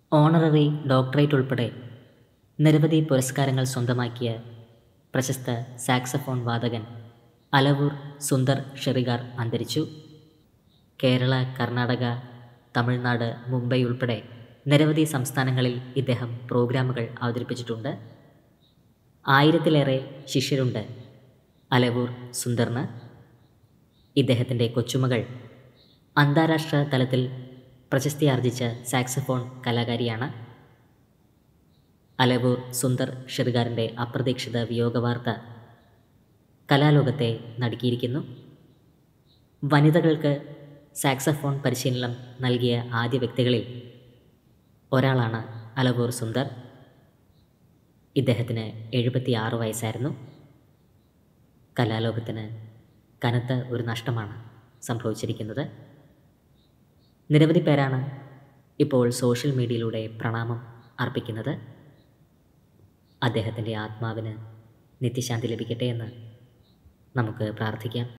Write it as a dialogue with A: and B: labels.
A: honorary doctorate ഉൾപ്പെടെ നിരവധി പുരസ്കാരങ്ങൾ സ്വന്തമാക്കിയ പ്രശസ്ത സാക്സഫോൺ വാദകൻ അലവൂർ സുന്ദർ ഷെറിഗാർ അന്തരിച്ചു കേരള കർണാടക തമിഴ്നാട് മുംബൈ ഉൾപ്പെടെ നിരവധി സംസ്ഥാനങ്ങളിൽ ഇദ്ദേഹം പ്രോഗ്രാമുകൾ അവതരിപ്പിച്ചിട്ടുണ്ട് ആയിരത്തിലേറെ ശിഷ്യരുണ്ട് അലവൂർ സുന്ദറിന് ഇദ്ദേഹത്തിൻ്റെ കൊച്ചുമകൾ അന്താരാഷ്ട്ര തലത്തിൽ പ്രശസ്തിയാർജിച്ച സാക്സഫോൺ കലാകാരിയാണ് അലവൂർ സുന്ദർ ഷെറുകാരൻ്റെ അപ്രതീക്ഷിത വിയോഗവാർത്ത കലാലോകത്തെ നടുക്കിയിരിക്കുന്നു വനിതകൾക്ക് സാക്സഫോൺ പരിശീലനം നൽകിയ ആദ്യ വ്യക്തികളിൽ ഒരാളാണ് അലവൂർ സുന്ദർ ഇദ്ദേഹത്തിന് എഴുപത്തിയാറ് വയസ്സായിരുന്നു കലാലോകത്തിന് കനത്ത ഒരു നഷ്ടമാണ് സംഭവിച്ചിരിക്കുന്നത് നിരവധി പേരാണ് ഇപ്പോൾ സോഷ്യൽ മീഡിയയിലൂടെ പ്രണാമം അർപ്പിക്കുന്നത് അദ്ദേഹത്തിൻ്റെ ആത്മാവിന് നിത്യശാന്തി ലഭിക്കട്ടെ എന്ന് നമുക്ക് പ്രാർത്ഥിക്കാം